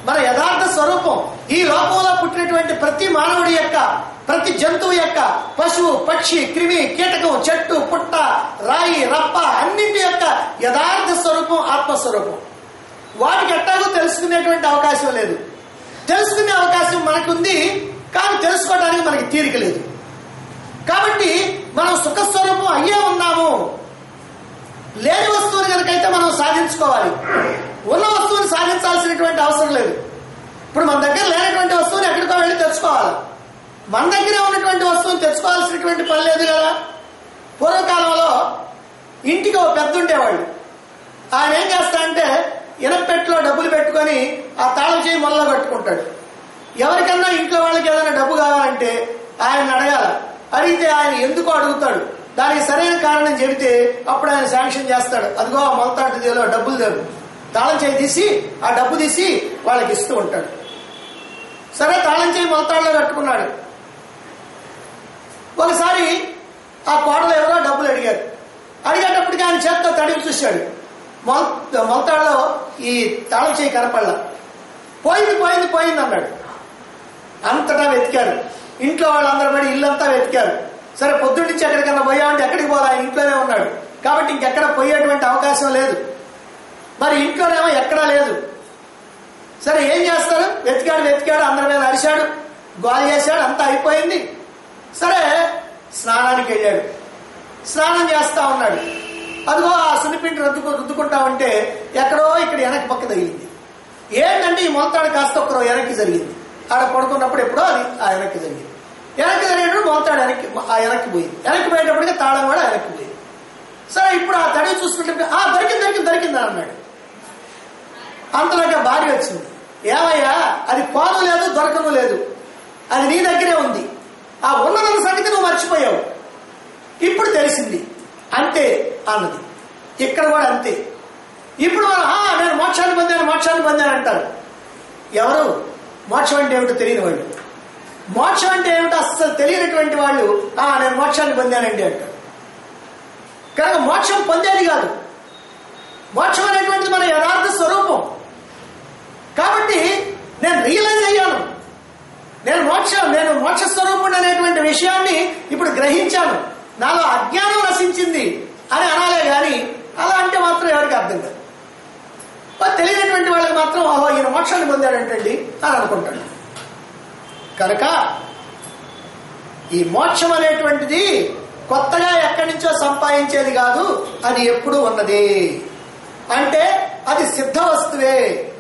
మన యథార్థ స్వరూపం ఈ లోకంలో పుట్టినటువంటి ప్రతి మానవుడి యొక్క ప్రతి జంతువు యొక్క పశువు పక్షి క్రిమి కీటకం చెట్టు పుట్ట రాయి రప్ప అన్నింటి యొక్క యథార్థ స్వరూపం ఆత్మస్వరూపం వాటికి ఎట్టాగో తెలుసుకునేటువంటి అవకాశం లేదు తెలుసుకునే అవకాశం మనకుంది కానీ తెలుసుకోవడానికి మనకి తీరిక లేదు కాబట్టి మనం సుఖస్వరూపం అయ్యే ఉన్నాము లేని వస్తువుని కనుకైతే మనం సాధించుకోవాలి ఉన్న వస్తువుని సాధించాల్సినటువంటి అవసరం లేదు ఇప్పుడు మన దగ్గర లేనటువంటి వస్తువుని ఎక్కడికో వెళ్ళి తెచ్చుకోవాలి మన దగ్గరే ఉన్నటువంటి వస్తువుని తెచ్చుకోవాల్సినటువంటి పని లేదు కదా పూర్వకాలంలో ఇంటికి ఒక పెద్ద ఉండేవాళ్ళు ఆయన ఏం చేస్తా అంటే ఇనపెట్టులో డబ్బులు పెట్టుకొని ఆ తాళం చేయి మొదలు కట్టుకుంటాడు ఎవరికన్నా ఇంట్లో వాళ్ళకి ఏదైనా డబ్బు కావాలంటే ఆయన అడగాల అడిగితే ఆయన ఎందుకు అడుగుతాడు దానికి సరైన కారణం చెబితే అప్పుడు ఆయన శాంక్షన్ చేస్తాడు అదిగో ఆ మొలతాడు దేలో డబ్బులు లేవు తాళం చేయి తీసి ఆ డబ్బు తీసి వాళ్ళకి ఇస్తూ ఉంటాడు సరే తాళం చేయి మొలతాడులో కట్టుకున్నాడు ఒకసారి ఆ కోటలో ఎవరో డబ్బులు అడిగారు అడిగేటప్పటికి ఆయన చేత్తో తడివి చూశాడు మొల మొలతాడులో ఈ తాళం చేయి కనపడలా పోయింది పోయింది పోయింది అన్నాడు అంతటా వెతికారు ఇంట్లో వాళ్ళందరూ పడి ఇల్లంతా వెతికారు సరే పొద్దున్న నుంచి ఎక్కడికన్నా పోయామంటే ఎక్కడికి పోదా ఆయన ఇంట్లోనే ఉన్నాడు కాబట్టి ఇంకెక్కడ పోయేటువంటి అవకాశం లేదు మరి ఇంట్లోనేమో ఎక్కడా లేదు సరే ఏం చేస్తారు వెతికాడు వెతికాడు అందరి మీద అరిశాడు గోల్ చేశాడు అంతా అయిపోయింది సరే స్నానానికి వెళ్ళాడు స్నానం చేస్తా ఉన్నాడు అదిగో ఆ సున్నిపిండి రుద్దుకు రుద్దుకుంటా ఉంటే ఎక్కడో ఇక్కడ వెనక్కి పక్క తగిలింది ఏంటంటే ఈ మొలతాడు కాస్త ఒక్కరో వెనక్కి జరిగింది ఆడ పడుకున్నప్పుడు ఎప్పుడో అది ఆ వెనక్కి జరిగింది వెనక్కి జరిగినప్పుడు మొలతాడు వెనక్కి ఆ వెనక్కి పోయింది వెనక్కి పోయేటప్పటికి తాళం కూడా వెనక్కి పోయింది సరే ఇప్పుడు ఆ తడి చూసుకుంటే ఆ దొరికింది దొరికింది దొరికింది అని అన్నాడు అంతలోకి ఆ భార్య వచ్చింది ఏమయ్యా అది పాలు లేదు దొరకను లేదు అది నీ దగ్గరే ఉంది ఆ ఉన్నదన్న సంగతి నువ్వు మర్చిపోయావు ఇప్పుడు తెలిసింది అంతే అన్నది ఇక్కడ కూడా అంతే ఇప్పుడు మనం "ఆ, నేను మోక్షాన్ని పొందాను మోక్షాన్ని పొందాను అంటారు ఎవరు మోక్షం అంటే ఏమిటో తెలియని వాళ్ళు మోక్షం అంటే ఏమిటో అస్సలు తెలియనటువంటి వాళ్ళు "ఆ, నేను మోక్షాన్ని పొందానండి అంటారు కనుక మోక్షం పొందేది కాదు మోక్షం అనేటువంటిది మన యథార్థ స్వరూపం కాబట్టి నేను రియలైజ్ అయ్యాను నేను మోక్ష నేను మోక్ష స్వరూపుడు అనేటువంటి విషయాన్ని ఇప్పుడు గ్రహించాను నాలో అజ్ఞానం నశించింది అని అనాలే గాని అలా అంటే మాత్రం ఎవరికి అర్థం కాదు మరి తెలియనటువంటి వాళ్ళకి మాత్రం ఓహో ఈయన మోక్షాన్ని పొందాడంటండి అని అనుకుంటాడు కనుక ఈ మోక్షం అనేటువంటిది కొత్తగా ఎక్కడి నుంచో సంపాదించేది కాదు అది ఎప్పుడు ఉన్నది అంటే అది సిద్ధ వస్తువే